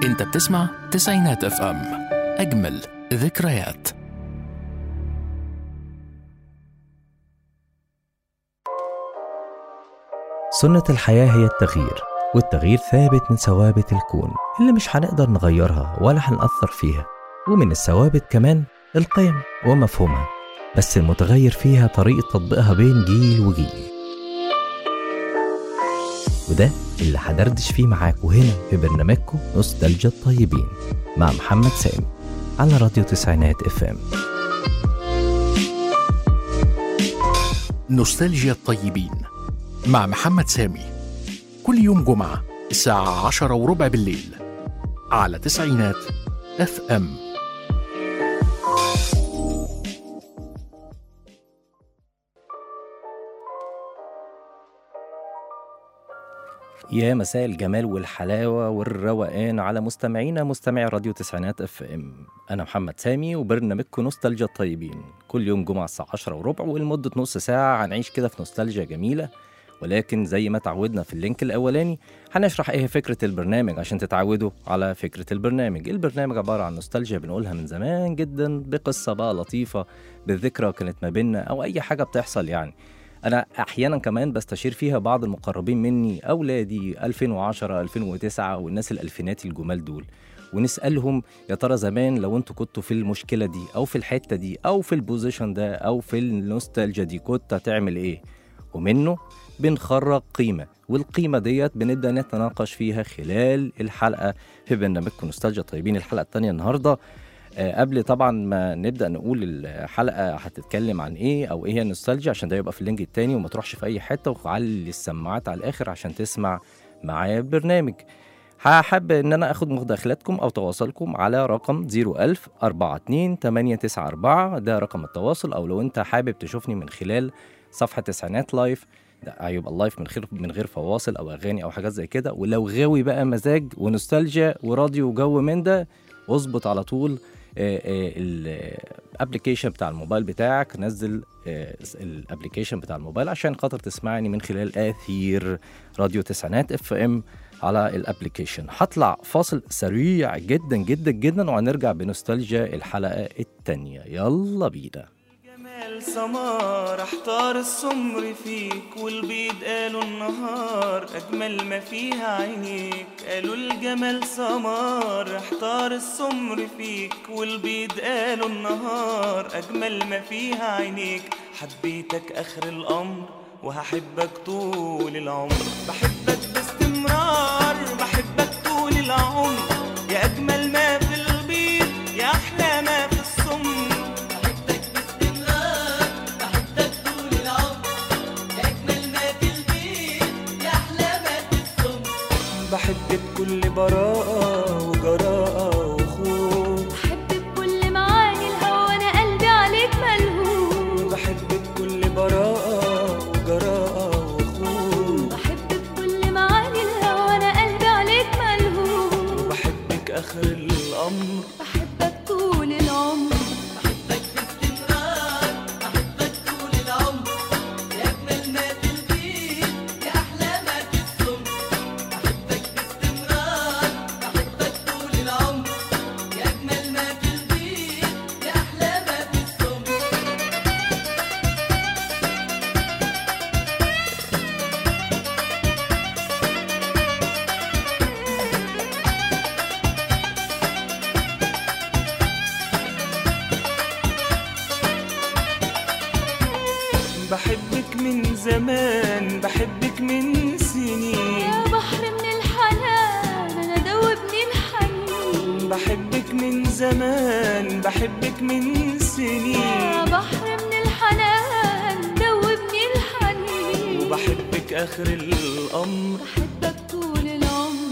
انت بتسمع تسعينات اف ام اجمل ذكريات سنة الحياة هي التغيير والتغيير ثابت من ثوابت الكون اللي مش هنقدر نغيرها ولا هنأثر فيها ومن الثوابت كمان القيم ومفهومها بس المتغير فيها طريقة تطبيقها بين جيل وجيل وده اللي هدردش فيه معاكم هنا في برنامجكم نوستالجيا الطيبين مع محمد سامي على راديو تسعينات اف ام نوستالجيا الطيبين مع محمد سامي كل يوم جمعة الساعة عشرة وربع بالليل على تسعينات اف ام يا مساء الجمال والحلاوة والروقان على مستمعينا مستمعي راديو تسعينات اف ام أنا محمد سامي وبرنامجكم نوستالجيا الطيبين كل يوم جمعة الساعة 10 وربع ولمدة نص ساعة هنعيش كده في نوستالجيا جميلة ولكن زي ما تعودنا في اللينك الأولاني هنشرح إيه فكرة البرنامج عشان تتعودوا على فكرة البرنامج البرنامج عبارة عن نوستالجيا بنقولها من زمان جدا بقصة بقى لطيفة بذكرى كانت ما بيننا أو أي حاجة بتحصل يعني انا احيانا كمان بستشير فيها بعض المقربين مني اولادي 2010 2009 والناس الالفيناتي الجمال دول ونسالهم يا ترى زمان لو انتوا كنتوا في المشكله دي او في الحته دي او في البوزيشن ده او في النوستالجيا دي كنت هتعمل ايه ومنه بنخرج قيمه والقيمه ديت بنبدا نتناقش فيها خلال الحلقه في برنامجكم نوستالجيا طيبين الحلقه الثانيه النهارده آه، قبل طبعا ما نبدا نقول الحلقه هتتكلم عن ايه او ايه هي النوستالجيا عشان ده يبقى في اللينك التاني وما تروحش في اي حته وعلي السماعات على الاخر عشان تسمع معايا البرنامج هحب ان انا اخد مداخلاتكم او تواصلكم على رقم 01000 42 894 ده رقم التواصل او لو انت حابب تشوفني من خلال صفحه تسعينات لايف ده هيبقى اللايف من غير من غير فواصل او اغاني او حاجات زي كده ولو غاوي بقى مزاج ونوستالجيا وراديو وجو من ده اظبط على طول الابلكيشن بتاع الموبايل بتاعك نزل الابلكيشن بتاع الموبايل عشان خاطر تسمعني من خلال اثير راديو تسعينات اف ام على الابلكيشن هطلع فاصل سريع جدا جدا جدا وهنرجع بنوستالجيا الحلقه الثانيه يلا بينا جمال سمار احتار السمر فيك والبيض قالوا النهار اجمل ما فيها عينيك قالوا الجمال سمار احتار السمر فيك والبيض قالوا النهار اجمل ما فيها عينيك حبيتك اخر الامر وهحبك طول العمر بحبك باستمرار بحبك طول العمر يا اجمل ما في البيض يا احلى ما في السمر بحب بكل براءة وجراءة وخوف بحب بكل معاني الهوى انا قلبي عليك ملهوف بحب بكل براءة وجراءة وخوف بحب بكل معاني الهوى انا قلبي عليك ملهوف بحبك آخر الأمر بحبك طول العمر بحبك من زمان بحبك من سنين يا بحر من الحنان انا دوبني الحنين بحبك من زمان بحبك من سنين يا بحر من الحنان دوبني الحنين وبحبك آخر الأمر بحبك طول العمر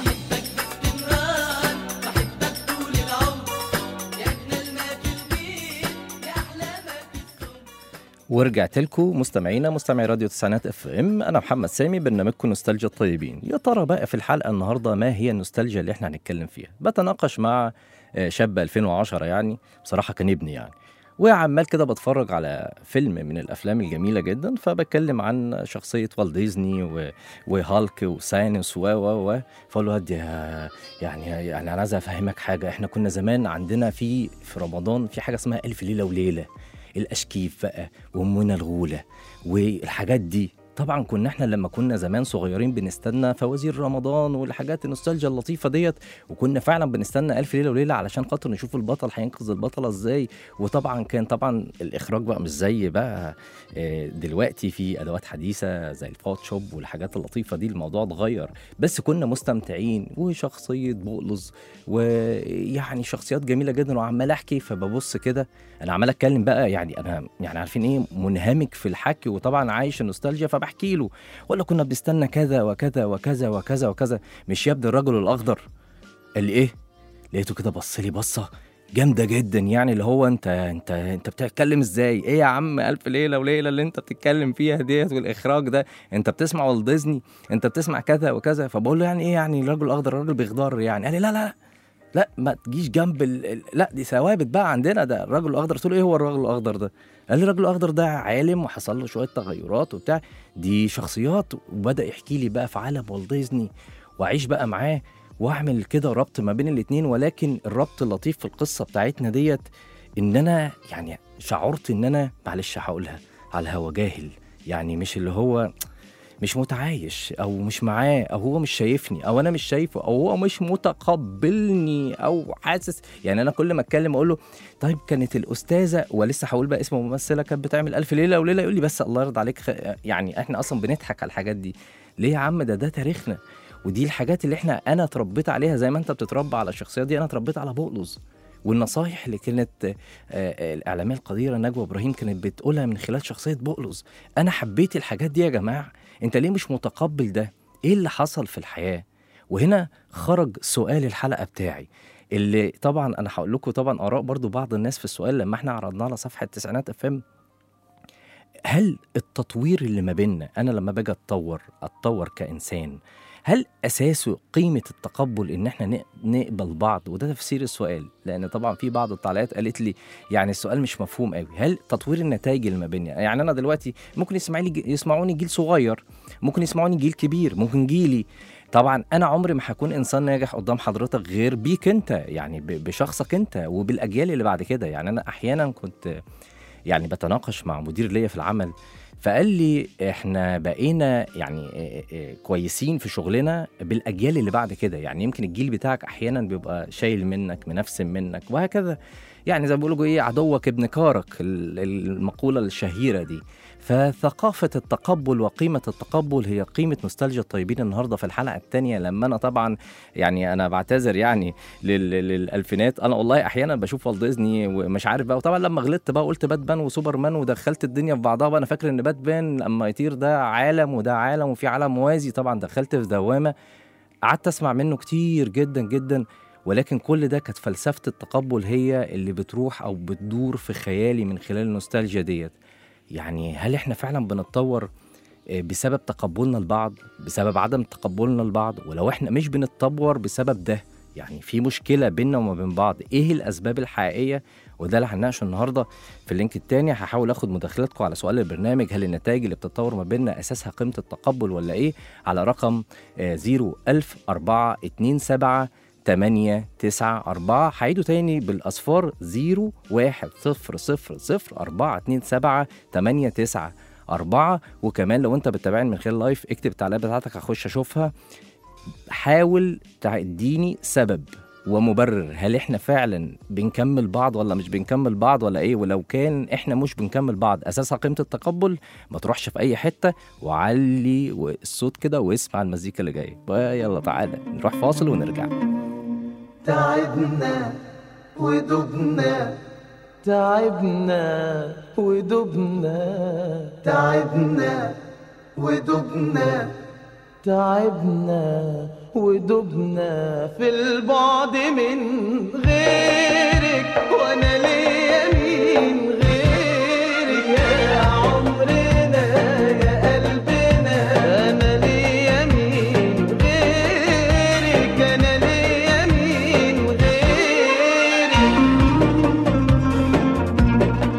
ورجعت لكم مستمعينا مستمعي راديو تسعينات اف ام انا محمد سامي برنامجكم نوستالجيا الطيبين يا ترى بقى في الحلقه النهارده ما هي النوستالجيا اللي احنا هنتكلم فيها بتناقش مع آه، شاب 2010 يعني بصراحه كان ابني يعني وعمال كده بتفرج على فيلم من الافلام الجميله جدا فبتكلم عن شخصيه والت ديزني و... وهالك وساينس و و و فقول له هدي يا- يعني يعني انا عايز افهمك حاجه احنا كنا زمان عندنا في في رمضان في حاجه اسمها الف ليله وليله الاشكيف بقى وامنا الغوله والحاجات دي طبعا كنا احنا لما كنا زمان صغيرين بنستنى فوازير رمضان والحاجات النوستالجيا اللطيفه ديت وكنا فعلا بنستنى الف ليله وليله علشان خاطر نشوف البطل هينقذ البطله ازاي وطبعا كان طبعا الاخراج بقى مش زي بقى آه، دلوقتي في ادوات حديثه زي الفوتوشوب والحاجات اللطيفه دي الموضوع اتغير بس كنا مستمتعين وشخصيه بقلص ويعني شخصيات جميله جدا وعمال احكي فببص كده انا عمال اتكلم بقى يعني انا يعني عارفين ايه منهمك في الحكي وطبعا عايش النوستالجيا فبحكي له ولا كنا بنستنى كذا وكذا وكذا وكذا وكذا مش يبدو الرجل الاخضر قال ايه لقيته كده بص لي بصه جامده جدا يعني اللي هو انت انت انت بتتكلم ازاي ايه يا عم الف ليله وليله اللي انت بتتكلم فيها ديت والاخراج ده انت بتسمع والت ديزني انت بتسمع كذا وكذا فبقول له يعني ايه يعني الرجل الاخضر الراجل بيخضر يعني قال لي لا لا لا ما تجيش جنب ال... ال- لا دي ثوابت بقى عندنا ده الرجل الاخضر قلت له ايه هو الرجل الاخضر ده قال لي الرجل الاخضر ده عالم وحصل له شويه تغيرات وبتاع دي شخصيات وبدا يحكي لي بقى في عالم والت ديزني واعيش بقى معاه واعمل كده ربط ما بين الاتنين ولكن الربط اللطيف في القصه بتاعتنا ديت ان انا يعني شعرت ان انا معلش هقولها على الهوا جاهل يعني مش اللي هو مش متعايش او مش معاه او هو مش شايفني او انا مش شايفه او هو مش متقبلني او حاسس يعني انا كل ما اتكلم اقول له طيب كانت الاستاذه ولسه هقول بقى اسم ممثله كانت بتعمل الف ليله وليله يقول لي بس الله يرضى عليك خ... يعني احنا اصلا بنضحك على الحاجات دي ليه يا عم ده ده تاريخنا ودي الحاجات اللي احنا انا اتربيت عليها زي ما انت بتتربى على الشخصيات دي انا اتربيت على بقلص والنصايح اللي كانت آه، آه، الاعلاميه القديره نجوى ابراهيم كانت بتقولها من خلال شخصيه بقلص انا حبيت الحاجات دي يا جماعه انت ليه مش متقبل ده ايه اللي حصل في الحياه وهنا خرج سؤال الحلقه بتاعي اللي طبعا انا هقول لكم طبعا اراء برضو بعض الناس في السؤال لما احنا عرضناه على صفحه تسعينات اف ام هل التطوير اللي ما بيننا انا لما باجي اتطور اتطور كانسان هل اساسه قيمه التقبل ان احنا نق- نقبل بعض وده تفسير السؤال لان طبعا في بعض التعليقات قالت لي يعني السؤال مش مفهوم قوي هل تطوير النتائج اللي ما بيننا يعني انا دلوقتي ممكن يسمعني يسمعوني جيل صغير ممكن يسمعوني جيل كبير ممكن جيلي طبعا انا عمري ما هكون انسان ناجح قدام حضرتك غير بيك انت يعني ب- بشخصك انت وبالاجيال اللي بعد كده يعني انا احيانا كنت يعني بتناقش مع مدير ليا في العمل فقال لي احنا بقينا يعني اه، اه، كويسين في شغلنا بالاجيال اللي بعد كده يعني يمكن الجيل بتاعك احيانا بيبقى شايل منك منفسن منك وهكذا يعني زي ما بيقولوا ايه عدوك ابن كارك ال- المقوله الشهيره دي فثقافة التقبل وقيمة التقبل هي قيمة نوستالجيا الطيبين النهاردة في الحلقة الثانية لما أنا طبعا يعني أنا بعتذر يعني لل- للألفينات أنا والله أحيانا بشوف والت ديزني ومش عارف بقى وطبعا لما غلطت بقى قلت باتمان وسوبرمان ودخلت الدنيا في بعضها بقى أنا فاكر إن باتمان لما يطير ده عالم وده عالم وفي عالم موازي طبعا دخلت في دوامة قعدت أسمع منه كتير جدا جدا ولكن كل ده كانت فلسفة التقبل هي اللي بتروح أو بتدور في خيالي من خلال النوستالجيا ديت يعني هل احنا فعلا بنتطور آه، بسبب تقبلنا لبعض بسبب عدم تقبلنا لبعض ولو احنا مش بنتطور بسبب ده يعني في مشكلة بيننا وما بين بعض ايه الاسباب الحقيقية وده اللي هنناقشه النهارده في اللينك التاني هحاول اخد مداخلاتكم على سؤال البرنامج هل النتائج اللي بتتطور ما بيننا اساسها قيمة التقبل ولا ايه على رقم 01000 427 8 9 4 هعيده تاني بالأصفار 0 1 0 0 0 4 2 7 8 9 4 وكمان لو انت بتتابعني من خلال لايف اكتب التعليقات بتاعتك هخش اشوفها حاول تديني سبب ومبرر هل احنا فعلا بنكمل بعض ولا مش بنكمل بعض ولا ايه ولو كان احنا مش بنكمل بعض اساسها قيمه التقبل ما تروحش في اي حته وعلي الصوت كده واسمع المزيكا اللي جايه يلا تعالى نروح فاصل ونرجع تعبنا ودبنا تعبنا ودبنا تعبنا ودبنا تعبنا ودبنا في البعد من غيرك وانا ليا مين غيرك يا عمرنا يا قلبنا انا ليا مين غيرك انا ليا مين غيرك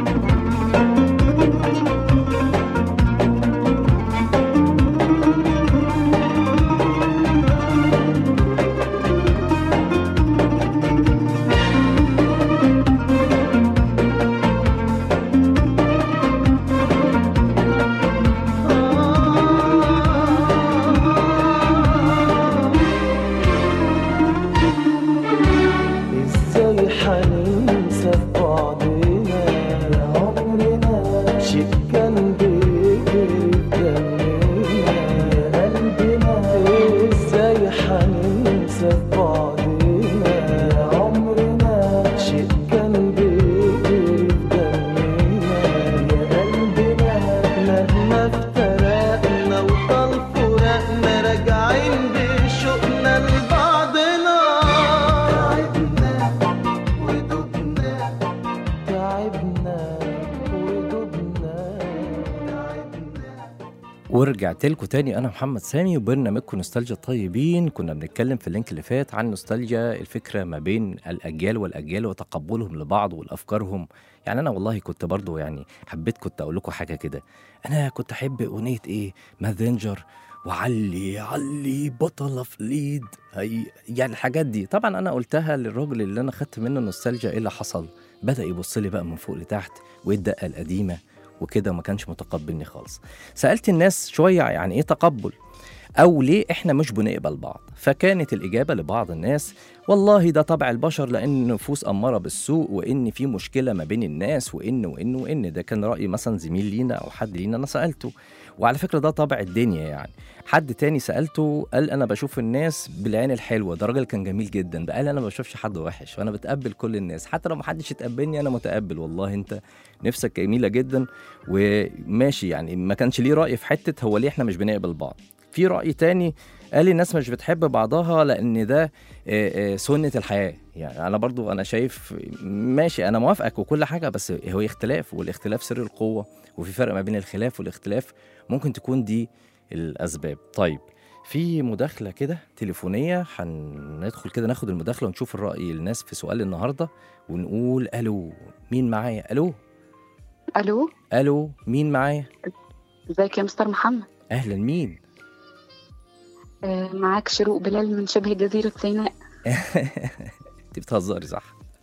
ورجعت لكم تاني انا محمد سامي وبرنامجكم نوستالجيا الطيبين كنا بنتكلم في اللينك اللي فات عن نوستالجيا الفكره ما بين الاجيال والاجيال وتقبلهم لبعض والافكارهم يعني انا والله كنت برضو يعني حبيت كنت اقول لكم حاجه كده انا كنت احب اغنيه ايه ماذنجر وعلي علي بطل فليد هي يعني الحاجات دي طبعا انا قلتها للراجل اللي انا خدت منه النوستالجيا ايه اللي حصل بدا يبص لي بقى من فوق لتحت وايه الدقه القديمه وكده وما كانش متقبلني خالص سالت الناس شويه يعني ايه تقبل او ليه احنا مش بنقبل بعض فكانت الاجابه لبعض الناس والله ده طبع البشر لان النفوس اماره بالسوء وان في مشكله ما بين الناس وان وان وان ده كان راي مثلا زميل لينا او حد لينا انا سالته وعلى فكره ده طبع الدنيا يعني حد تاني سالته قال انا بشوف الناس بالعين الحلوه ده راجل كان جميل جدا ده قال انا ما بشوفش حد وحش وانا بتقبل كل الناس حتى لو ما حدش يتقبلني انا متقبل والله انت نفسك جميله جدا وماشي يعني ما كانش ليه راي في حته هو ليه احنا مش بنقبل بعض في راي تاني قال الناس مش بتحب بعضها لان ده آه، آه، سنه الحياه يعني انا برضو انا شايف ماشي انا موافقك وكل حاجه بس هو اختلاف والاختلاف سر القوه وفي فرق ما بين الخلاف والاختلاف ممكن تكون دي الاسباب طيب في مداخله كده تليفونيه هندخل كده ناخد المداخله ونشوف الراي الناس في سؤال النهارده ونقول الو مين معايا الو الو الو مين معايا ازيك يا مستر محمد اهلا مين آه معاك شروق بلال من شبه جزيرة سيناء انت بتهزري صح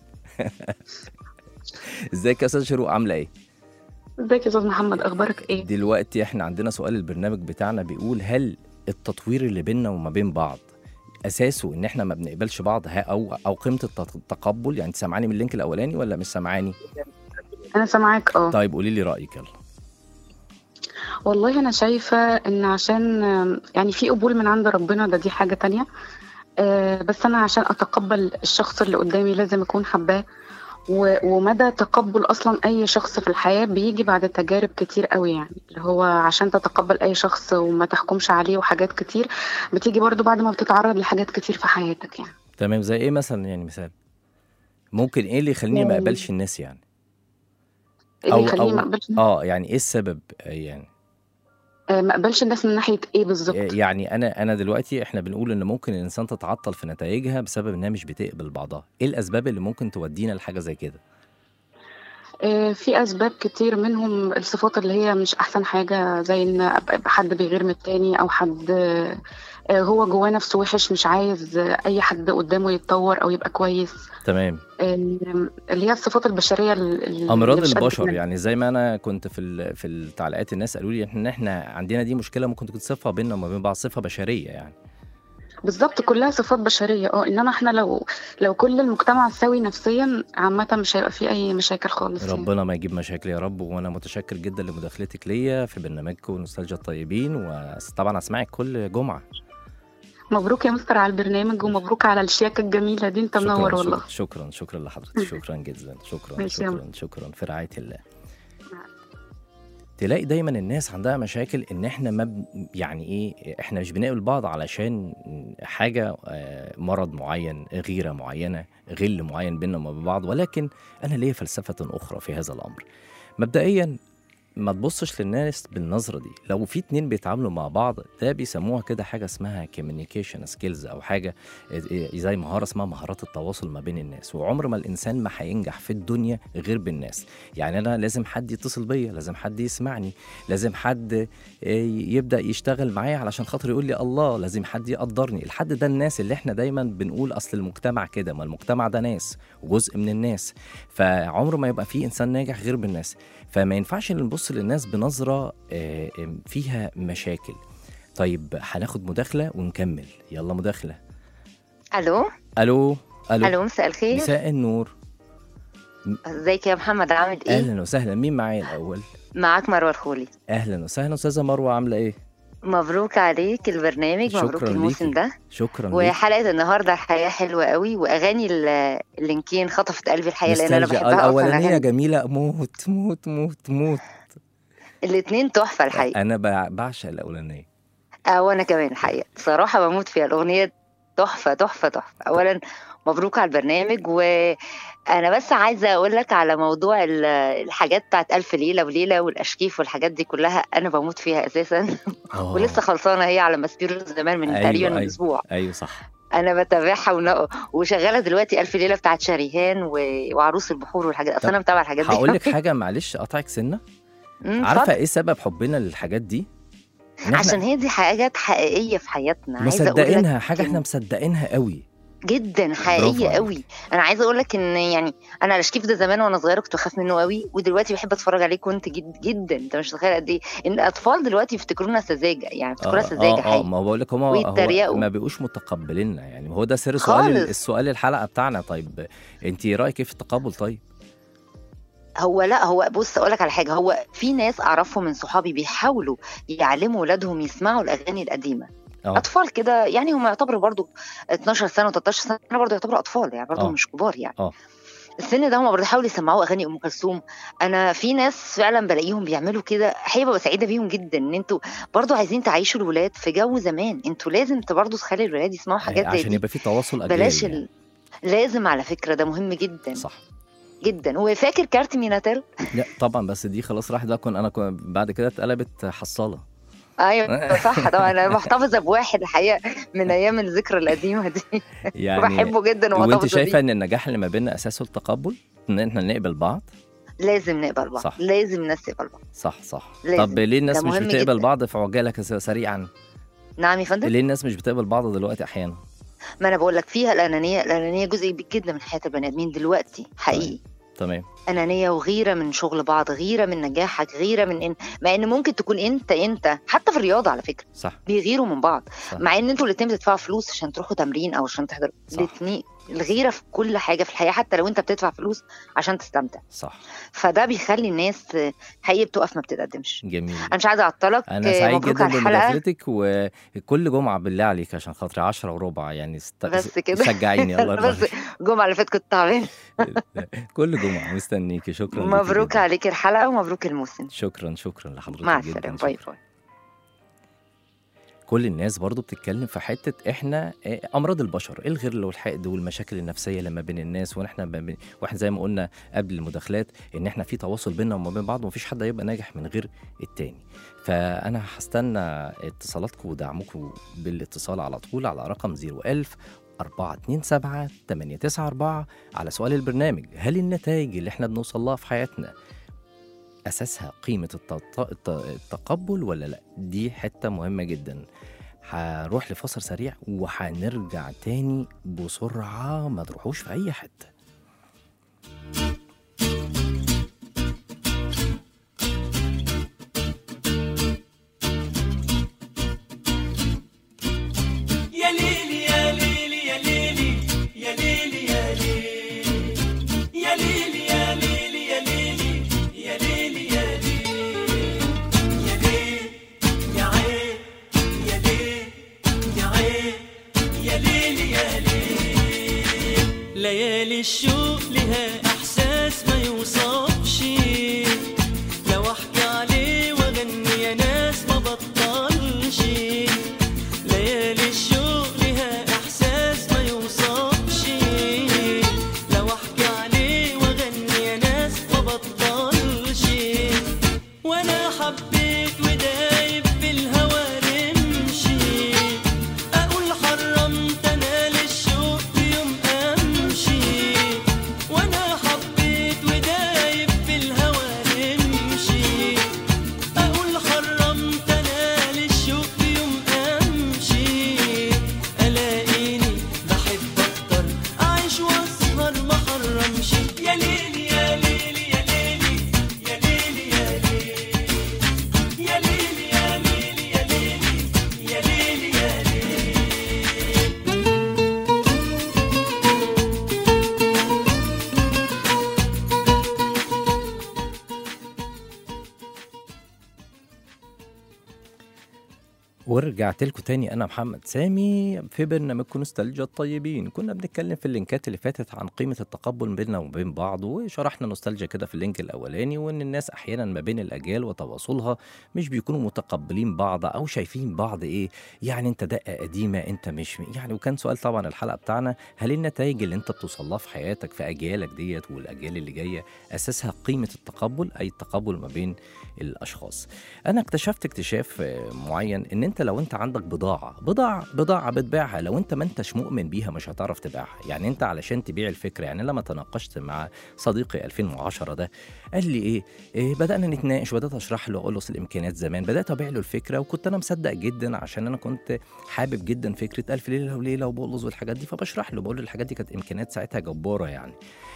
ازيك يا استاذ شروق عامله ايه ازيك يا استاذ محمد اخبارك ايه دلوقتي احنا عندنا سؤال البرنامج بتاعنا بيقول هل التطوير اللي بيننا وما بين بعض اساسه ان احنا ما بنقبلش بعض ها- او او قيمه الت- التقبل يعني انت سامعاني من اللينك الاولاني ولا مش سامعاني انا سامعاك اه طيب قولي لي رايك يلا والله انا شايفة ان عشان آم، يعني في قبول من عند ربنا ده دي حاجة تانية آه بس انا عشان اتقبل الشخص اللي قدامي لازم اكون حباه و- ومدى تقبل اصلا اي شخص في الحياة بيجي بعد تجارب كتير قوي يعني اللي هو عشان تتقبل اي شخص وما تحكمش عليه وحاجات كتير بتيجي برضو بعد ما بتتعرض لحاجات كتير في حياتك يعني تمام زي ايه مثلا يعني مثال ممكن ايه اللي يخليني ما يعني- اقبلش الناس يعني اللي أو- يخليني أو- ما اقبلش اه يعني ايه السبب آه، يعني آه، ما اقبلش الناس من ناحيه ايه بالظبط يعني انا انا دلوقتي احنا بنقول ان ممكن الانسان تتعطل في نتائجها بسبب انها مش بتقبل بعضها ايه الاسباب اللي ممكن تودينا لحاجه زي كده آه، في اسباب كتير منهم الصفات اللي هي مش احسن حاجه زي ان أبقى- أبقى حد بيغير من التاني او حد آه، آه، هو جواه نفسه وحش مش عايز آه، اي حد قدامه يتطور او يبقى كويس تمام آه، اللي هي الصفات البشريه ال- ال- امراض اللي مش قد البشر كده. يعني زي ما انا كنت في ال- في التعليقات الناس قالوا لي ان احنا عندنا دي مشكله ممكن تكون صفه بيننا وما بين بعض صفه بشريه يعني بالظبط كلها صفات بشريه اه انما احنا لو لو كل المجتمع سوي نفسيا عامه مش هيبقى فيه اي مشاكل خالص يعني. ربنا ما يجيب مشاكل يا رب وانا متشكر جدا لمداخلتك ليا في برنامجكم نوستالجيا الطيبين وطبعا اسمعك كل جمعه مبروك يا مستر على البرنامج ومبروك على الشياكه الجميله دي انت منور شكرا والله شكرا شكرا, شكرا لحضرتك شكرا جدا شكرا ماشي يا شكرا شكرا في رعايه الله تلاقي دايما الناس عندها مشاكل ان احنا ما ب... يعني ايه احنا مش بنقبل بعض علشان حاجه آه، مرض معين غيره معينه غل معين بيننا وما بين بعض ولكن انا ليا فلسفه اخرى في هذا الامر مبدئيا ما تبصش للناس بالنظره دي لو في اتنين بيتعاملوا مع بعض ده بيسموها كده حاجه اسمها communication سكيلز او حاجه زي مهاره اسمها مهارات التواصل ما بين الناس وعمر ما الانسان ما هينجح في الدنيا غير بالناس يعني انا لازم حد يتصل بيا لازم حد يسمعني لازم حد آه، يبدا يشتغل معايا علشان خاطر يقول لي الله لازم حد يقدرني الحد ده الناس اللي احنا دايما بنقول اصل المجتمع كده ما المجتمع ده ناس وجزء من الناس فعمره ما يبقى في انسان ناجح غير بالناس فما ينفعش نبص للناس بنظره آه، آه، فيها مشاكل طيب هناخد مداخله ونكمل يلا مداخله الو الو الو الو مساء الخير مساء النور ازيك يا محمد عامل ايه اهلا وسهلا مين معايا الاول معاك مروه الخولي اهلا وسهلا استاذه مروه عامله ايه مبروك عليك البرنامج شكراً مبروك الموسم ليكي. ده شكرا ليك وحلقه النهارده الحياه حلوه قوي واغاني ال- اللينكين خطفت قلبي الحقيقه لان انا نوستالجيا. بحبها اصلا الاولانيه أغاني. جميله موت موت موت موت الاتنين تحفه الحقيقه انا بع- بعشق الاولانيه اه وانا كمان الحقيقه بصراحه بموت فيها الاغنيه تحفه تحفه تحفه اولا مبروك على البرنامج وانا بس عايزه اقول لك على موضوع ال- الحاجات بتاعت الف ليله وليله والاشكيف والحاجات دي كلها انا بموت فيها اساسا آه. ولسه خلصانه هي على ماسبيرو زمان من أيوة، تقريبا من أيوة. اسبوع ايوه صح انا بتابعها ون... وشغاله دلوقتي الف ليله بتاعت شريهان و... وعروس البحور والحاجات اصل طب انا متابعه الحاجات دي هقول لك حاجه معلش قطعك سنه مم، عارفه اتفضل. ايه سبب حبنا للحاجات دي إن إحنا عشان هي دي حاجات حقيقيه في حياتنا عايزه اقول لك مصدقينها حاجه إن- احنا مصدقينها قوي جدا برافو حقيقيه عليك. قوي انا عايزه اقول لك ان يعني انا الاشكيف ده زمان وانا صغيره كنت بخاف منه قوي ودلوقتي بحب اتفرج عليه كنت جد جدا انت مش متخيل قد ايه ان الاطفال دلوقتي يفتكرونا سذاجه يعني يفتكرونا سذاجه اه اه حقيقي ما بقول لك هم هو ويتريقوا. ما بيبقوش متقبليننا يعني هو ده سر سؤال خالص. السؤال الحلقه بتاعنا طيب انت رايك ايه في التقبل طيب هو لا هو بص اقول لك على حاجه هو في ناس اعرفهم من صحابي بيحاولوا يعلموا ولادهم يسمعوا الاغاني القديمه اه اطفال كده يعني هم يعتبروا برضو 12 سنه و13 سنه برضو يعتبروا اطفال يعني برضو آه. مش كبار يعني آه. السن ده هم برضه يحاولوا يسمعوا اغاني ام كلثوم انا في ناس فعلا بلاقيهم بيعملوا كده حقيقه ببقى سعيده بيهم جدا ان انتوا برضه عايزين تعيشوا الولاد في جو زمان انتوا لازم برضه تخلي الولاد يسمعوا حاجات زي عشان دي يبقى في تواصل اجيالي بلاش يعني. ال... لازم على فكره ده مهم جدا صح جدا وفاكر كارت ميناتيل لا طبعا بس دي خلاص راح ده كن انا كن بعد كده اتقلبت حصاله ايوه صح طبعا انا محتفظه بواحد الحقيقه من ايام الذكرى القديمه دي يعني وبحبه جدا وانت ومحتفظه شايفه بيه ان النجاح اللي ما بيننا اساسه التقبل ان احنا نقبل بعض لازم نقبل بعض صح. لازم الناس تقبل بعض صح صح لازم. طب ليه الناس ده مش مهم بتقبل جدا. بعض في عجاله كس- سريعا نعم يا فندم ليه الناس مش بتقبل بعض دلوقتي احيانا ما انا بقول لك فيها الانانيه الانانيه جزء كبير جدا من حياه البني ادمين دلوقتي حقيقي تمام انانيه وغيره من شغل بعض غيره من نجاحك غيره من ان مع ان ممكن تكون انت انت حتى في الرياضه على فكره صح بيغيروا من بعض صح. مع ان انتوا الاتنين بتدفعوا فلوس عشان تروحوا تمرين او عشان تحضروا صح. الاتنين الغيره في كل حاجه في الحياه حتى لو انت بتدفع فلوس عشان تستمتع صح فده بيخلي الناس آه، حقيقي بتقف ما بتتقدمش جميل انا مش عايزه اعطلك انا آه، سعيد مبروك جدا على الحلقه بمداخلتك وكل جمعه بالله عليك عشان خاطري 10 وربع يعني است... بس كده. شجعيني الله يرضى بس عليك. الجمعه اللي فاتت كنت تعبان كل جمعه مستنيكي شكرا ليكي مبروك جداً. عليك الحلقه ومبروك الموسم شكرا شكرا لحضرتك مع جدا السلامه شكراً. باي باي كل الناس برضو بتتكلم في حتة احنا آه، امراض البشر الغل والحقد والمشاكل النفسية لما بين الناس واحنا ما بين- واحنا زي ما قلنا قبل المداخلات ان احنا في تواصل بيننا وما بين بعض ومفيش حد هيبقى ناجح من غير التاني فانا هستنى اتصالاتكم ودعمكم بالاتصال على طول على رقم 01000 427 894 على سؤال البرنامج هل النتائج اللي احنا بنوصل لها في حياتنا اساسها قيمه الت- الت- التقبل ولا لا دي حته مهمه جدا هروح لفاصل سريع وهنرجع تاني بسرعه ما تروحوش في اي حته يا ليلي يا ليلي يا ليلي يا ليلي يا ليلي يا ليلي يا ليلي يا ليلي يا ليلي يا ليلي يا ليل يا عين يا ليل يا عين يا ليلي يا ليل ليالي الشوق لها احساس ما يوصفش لو احكي عليه واغني يا ناس ما بطلش ليالي الشوق لها احساس ما يوصفش لو احكي عليه واغني يا ناس ما بطلش وانا حبيت ودايب في الهوى رمشي اقول حرمت انا للشوق في يوم امشي وانا حبيت ودايب ورجعت لكم تاني انا محمد سامي في برنامجكم نوستالجيا الطيبين كنا بنتكلم في اللينكات اللي فاتت عن قيمه التقبل بيننا وبين بعض وشرحنا نوستالجيا كده في اللينك الاولاني وان الناس احيانا ما بين الاجيال وتواصلها مش بيكونوا متقبلين بعض او شايفين بعض ايه يعني انت دقه قديمه انت مش يعني وكان سؤال طبعا الحلقه بتاعنا هل النتائج اللي انت بتوصل لها في حياتك في اجيالك ديت والاجيال اللي جايه اساسها قيمه التقبل اي التقبل ما بين الاشخاص انا اكتشفت اكتشاف آه، معين ان انت لو انت عندك بضاعه بضاعه بضاعه بتبيعها لو انت ما انتش مؤمن بيها مش هتعرف تبيعها يعني انت علشان تبيع الفكره يعني لما تناقشت مع صديقي 2010 ده قال لي ايه, إيه بدانا نتناقش وبدات اشرح له اقول له أصل الامكانيات زمان بدات ابيع له الفكره وكنت انا مصدق جدا عشان انا كنت حابب جدا فكره الف ليله وليله وبولظ والحاجات دي فبشرح له بقول له الحاجات دي كانت امكانيات ساعتها جباره يعني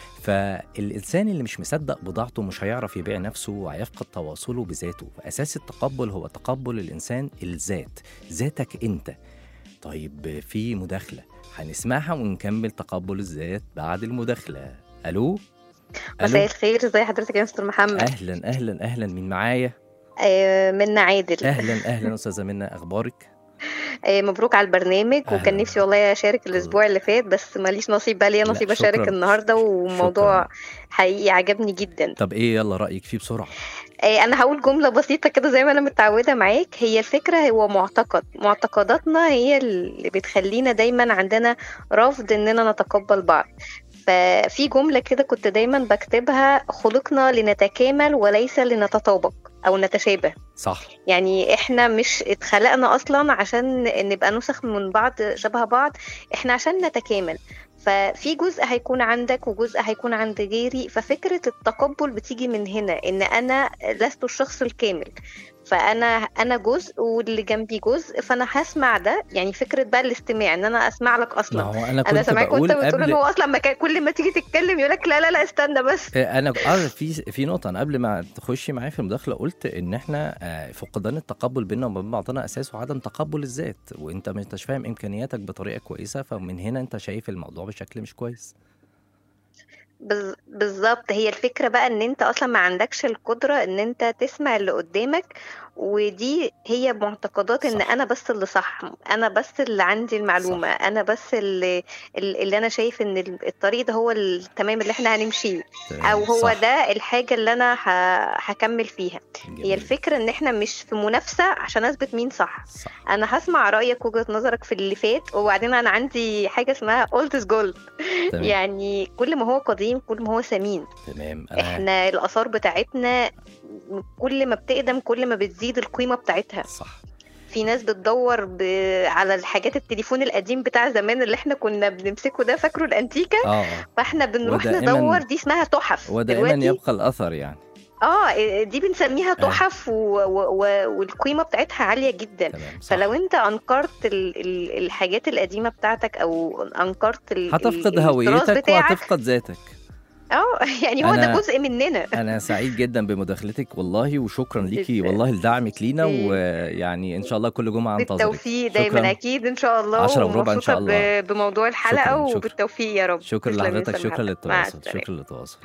فالإنسان اللي مش مصدق بضاعته مش هيعرف يبيع نفسه وهيفقد تواصله بذاته فأساس التقبل هو تقبل الإنسان الذات ذاتك أنت طيب في مداخلة هنسمعها ونكمل تقبل الذات بعد المداخلة ألو مساء ألو الخير ازي حضرتك يا مستر محمد أهلا أهلا أهلا مين معايا آه منا عادل أهلا أهلا أستاذة منى أخبارك آه مبروك على البرنامج أهلا. وكان نفسي والله اشارك الاسبوع اللي فات بس ماليش نصيب بقى ليا لا، نصيب اشارك شكراً. النهارده وموضوع حقيقي عجبني جدا طب إيه يلا رأيك فيه بسرعة آه انا هقول جمله بسيطه كده زي ما انا متعوده معاك هي الفكره هو معتقد معتقداتنا هي اللي بتخلينا دايما عندنا رفض اننا نتقبل بعض ففي جمله كده كنت دايما بكتبها خلقنا لنتكامل وليس لنتطابق او نتشابه صح يعني احنا مش اتخلقنا اصلا عشان نبقى نسخ من بعض شبه بعض احنا عشان نتكامل ففي جزء هيكون عندك وجزء هيكون عند غيري ففكرة التقبل بتيجي من هنا ان انا لست الشخص الكامل فانا انا جزء واللي جنبي جزء فانا هسمع ده يعني فكرة بقى الاستماع ان انا اسمع لك ما اصلا هو أنا انا كنت سامعك وانت بقول بتقول ان قبل هو اصلا ما كان كل ما تيجي تتكلم يقولك لا لا لا استنى بس انا اه في في نقطه انا قبل ما تخشي معايا في المداخله قلت ان احنا آه، فقدان التقبل بيننا وبين بعضنا اساسه عدم تقبل الذات وانت ما انتش فاهم امكانياتك بطريقه كويسه فمن هنا انت شايف الموضوع بشكل مش كويس بز- بالظبط هي الفكرة بقى ان انت اصلا ما عندكش القدرة ان انت تسمع اللي قدامك ودي هي معتقدات ان صح. انا بس اللي صح انا بس اللي عندي المعلومة انا بس اللي, اللي انا شايف ان ال- الطريق ده هو التمام اللي احنا هنمشيه تمام، او هو صح، ده الحاجة اللي انا ه- هكمل فيها جميل، هي الفكرة ان احنا مش في منافسة عشان اثبت مين صح صح انا هسمع رأيك وجهة نظرك في اللي فات وبعدين انا عندي حاجة اسمها old is gold تمام يعني كل ما هو قديم كل ما هو ثمين تمام انا احنا الاثار بتاعتنا كل ما بتقدم كل ما بتزيد القيمه بتاعتها صح في ناس بتدور ب... على الحاجات التليفون القديم بتاع زمان اللي احنا كنا بنمسكه ده فاكره الانتيكه اه فاحنا بنروح ودائماً- ندور دي اسمها تحف ودائما دلوقتي يبقى الاثر يعني اه دي بنسميها تحف و... و... و... والقيمه بتاعتها عاليه جدا تمام صح فلو انت انكرت ال... ال... الحاجات القديمه بتاعتك او انكرت ال... هتفقد ال- التراث هويتك بتاعك وهتفقد ذاتك اه يعني هو أنا- ده جزء مننا انا سعيد جدا بمداخلتك والله وشكرا ليكي جداً. والله لدعمك لينا إيه. ويعني ان شاء الله كل جمعه انتظرك بالتوفيق دايما شكراً. اكيد ان شاء الله عشرة وربع إن شاء ومبسوطة ب- بموضوع الحلقه شكراً، شكراً. وبالتوفيق يا رب شكرا تسلم يا لحضرتك أستاذ شكرا محمد. مع للتواصل السلامة. شكرا للتواصل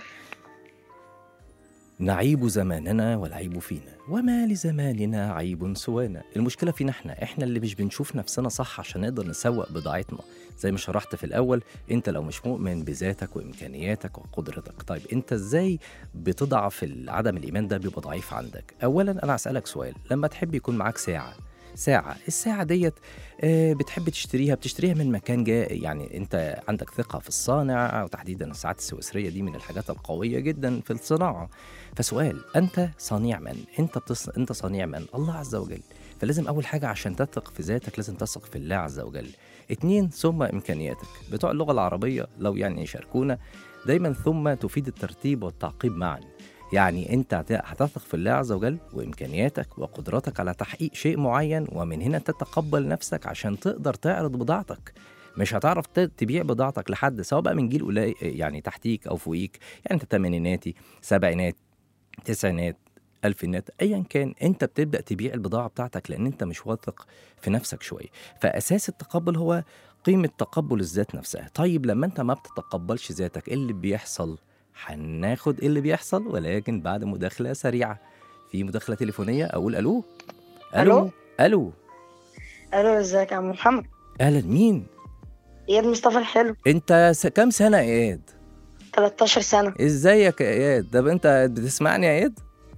نعيب زماننا والعيب فينا وما لزماننا عيب سوانا المشكلة فينا احنا احنا اللي مش بنشوف نفسنا صح عشان نقدر نسوق بضاعتنا زي ما شرحت في الأول انت لو مش مؤمن بذاتك وإمكانياتك وقدرتك طيب انت ازاي بتضعف عدم الإيمان ده بيبقى ضعيف عندك أولا أنا هسألك سؤال لما تحب يكون معاك ساعة ساعة الساعة ديت آه، بتحب تشتريها بتشتريها من مكان جاء يعني انت عندك ثقة في الصانع وتحديدا الساعات السويسرية دي من الحاجات القوية جدا في الصناعة فسؤال انت صنيع من انت بتص... انت صنيع من الله عز وجل فلازم اول حاجة عشان تثق في ذاتك لازم تثق في الله عز وجل اتنين ثم امكانياتك بتوع اللغة العربية لو يعني يشاركونا دايما ثم تفيد الترتيب والتعقيب معا يعني انت هت- هتثق في الله عز وجل وامكانياتك وقدرتك على تحقيق شيء معين ومن هنا تتقبل نفسك عشان تقدر تعرض بضاعتك مش هتعرف ت- تبيع بضاعتك لحد سواء بقى من جيل قليل يعني تحتيك او فوقيك يعني انت تمانيناتي سبعينات تسعينات الفينات ايا كان انت بتبدا تبيع البضاعه بتاعتك لان انت مش واثق في نفسك شويه فاساس التقبل هو قيمه تقبل الذات نفسها طيب لما انت ما بتتقبلش ذاتك ايه اللي بيحصل هناخد ايه اللي بيحصل ولكن بعد مداخله سريعه في مداخله تليفونيه اقول الو ألو؟ الو الو ازيك يا عم محمد اهلا مين اياد مصطفى الحلو انت س... كام سنه يا اياد 13 سنه ازيك يا اياد طب انت بتسمعني يا اياد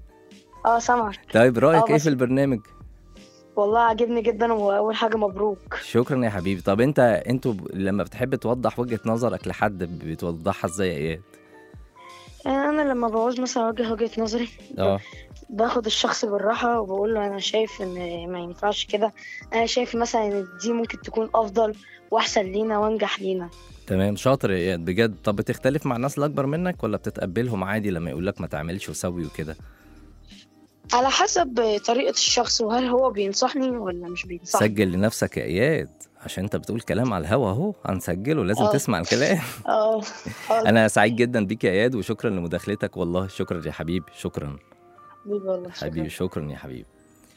اه سامعك طيب رايك آه، ايه بس- في البرنامج والله عاجبني جدا واول حاجه مبروك شكرا يا حبيبي طب انت انتوا ب- لما بتحب توضح وجهه نظرك لحد بتوضحها ازاي يا اياد يعني انا لما بعوز مثلا اوجه وجهه نظري اه باخد الشخص بالراحه وبقول له انا شايف ان ما ينفعش كده انا شايف مثلا ان دي ممكن تكون افضل واحسن لينا وانجح لينا تمام شاطر يا اياد بجد طب بتختلف مع الناس اللي اكبر منك ولا بتتقبلهم عادي لما يقول لك ما تعملش وسوي وكده على حسب طريقه الشخص وهل هو بينصحني ولا مش بينصحني سجل لنفسك يا اياد عشان انت بتقول كلام على الهوا اهو هنسجله لازم آه. تسمع الكلام اه حاضر. انا سعيد جدا بيك يا اياد وشكرا لمداخلتك والله شكرا يا حبيبي شكرا حبيبي والله شكراً. حبيبي شكرا يا حبيبي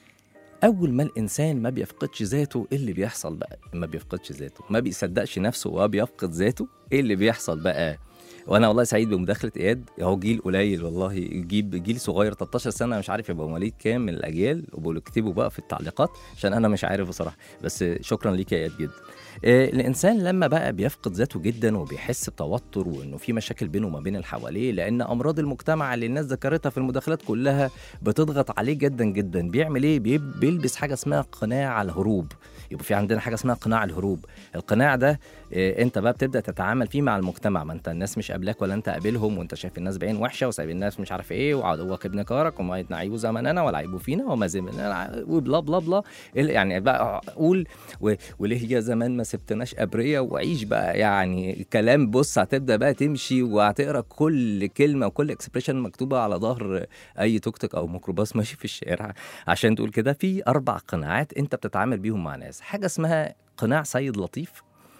اول ما الانسان ما بيفقدش ذاته ايه اللي بيحصل بقى ما بيفقدش ذاته ما بيصدقش نفسه وبيفقد ذاته ايه اللي بيحصل بقى وانا والله سعيد بمداخله اياد هو جيل قليل والله جيل جيل صغير 13 سنه مش عارف يبقى مواليد كام من الاجيال وبقولوا اكتبوا بقى في التعليقات عشان انا مش عارف بصراحه بس شكرا ليك يا اياد جدا آه، الانسان لما بقى بيفقد ذاته جدا وبيحس بتوتر وانه في مشاكل بينه وما بين اللي حواليه لان امراض المجتمع اللي الناس ذكرتها في المداخلات كلها بتضغط عليه جدا جدا بيعمل ايه بيب- بيلبس حاجه اسمها قناع الهروب يبقى في عندنا حاجه اسمها قناع الهروب القناع ده آه، انت بقى بتبدا تتعامل فيه مع المجتمع ما انت الناس مش قابلاك ولا انت قابلهم وانت شايف الناس بعين وحشه وسايب الناس مش عارف ايه وعدوك ابن كارك وما يتنعيبوا زمننا ولا عيبوا فينا وما زمنا وبلا بلا بلا ال- يعني بقى قول و- وليه يا زمان ما سبتناش ابريه وعيش بقى يعني كلام بص هتبدا بقى تمشي وهتقرا كل كلمه وكل اكسبريشن مكتوبه على ظهر اي توك توك او ميكروباص ماشي في الشارع عشان تقول كده في اربع قناعات انت بتتعامل بيهم مع ناس حاجه اسمها قناع سيد لطيف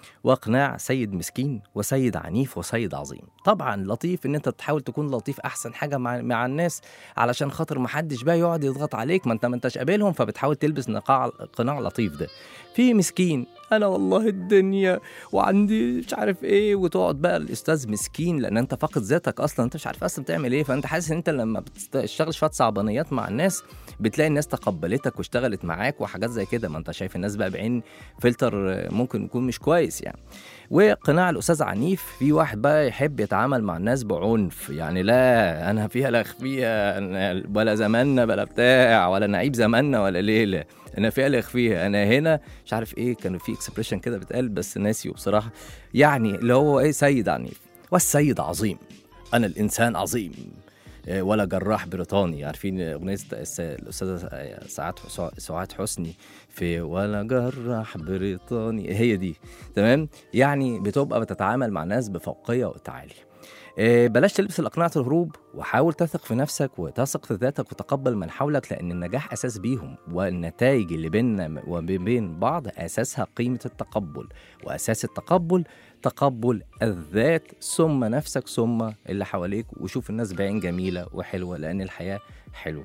وقناع سيد مسكين وسيد عنيف وسيد عظيم طبعا لطيف ان انت تحاول تكون لطيف احسن حاجه مع, مع الناس علشان خاطر ما حدش بقى يقعد يضغط عليك ما انت ما انتش قابلهم فبتحاول تلبس نقاع قناع لطيف ده في مسكين انا والله الدنيا وعندي مش عارف ايه وتقعد بقى الاستاذ مسكين لان انت فاقد ذاتك اصلا انت مش عارف اصلا بتعمل ايه فانت حاسس ان انت لما بتشتغل شويه صعبانيات مع الناس بتلاقي الناس تقبلتك واشتغلت معاك وحاجات زي كده ما انت شايف الناس بقى بعين فلتر ممكن يكون مش كويس يعني وقناع الاستاذ عنيف في واحد بقى يحب يتعامل مع الناس بعنف يعني لا انا فيها لا اخفيها أنا ولا زماننا بلا بتاع ولا نعيب زماننا ولا ليله انا فيها لا اخفيها انا هنا مش عارف ايه كانوا في اكسبريشن كده بتقال بس ناسيه بصراحه يعني اللي هو ايه سيد عنيف والسيد عظيم انا الانسان عظيم إيه، ولا جراح بريطاني عارفين اغنيه الس- الاستاذه سعاد سعاد حسني في ولا جراح بريطاني هي دي تمام يعني بتبقى بتتعامل مع ناس بفوقيه وتعالي إيه، بلاش تلبس الأقنعة الهروب وحاول تثق في نفسك وتثق في ذاتك وتقبل من حولك لأن النجاح أساس بيهم والنتائج اللي بيننا وبين بعض أساسها قيمة التقبل وأساس التقبل تقبل الذات ثم نفسك ثم اللي حواليك وشوف الناس بعين جميلة وحلوة لأن الحياة حلوة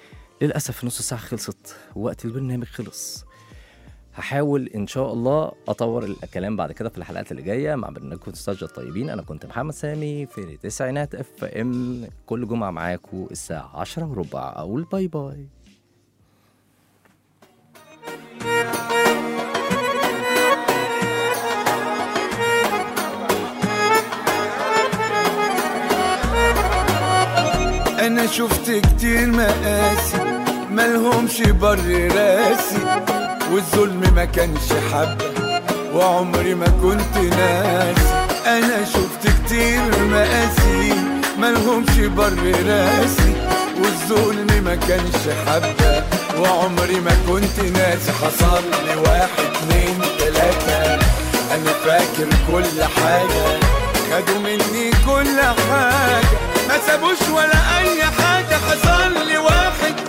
للأسف نص ساعة خلصت ووقت البرنامج خلص هحاول ان شاء الله اطور الكلام بعد كده في الحلقات اللي جايه مع برنامجكم تستاجر الطيبين انا كنت محمد سامي في تسعينات اف ام كل جمعه معاكم الساعه 10 وربع اقول باي باي انا شفت كتير مقاسي ملهمش بر راسي والظلم ما كانش حبة وعمري ما كنت ناسي انا شفت كتير مقاسي ملهمش بر راسي والظلم ما كانش حبة وعمري ما كنت ناسي حصل لي واحد اتنين تلاتة انا فاكر كل حاجة خدوا مني كل حاجة ما سابوش ولا اي حاجة حصل لي واحد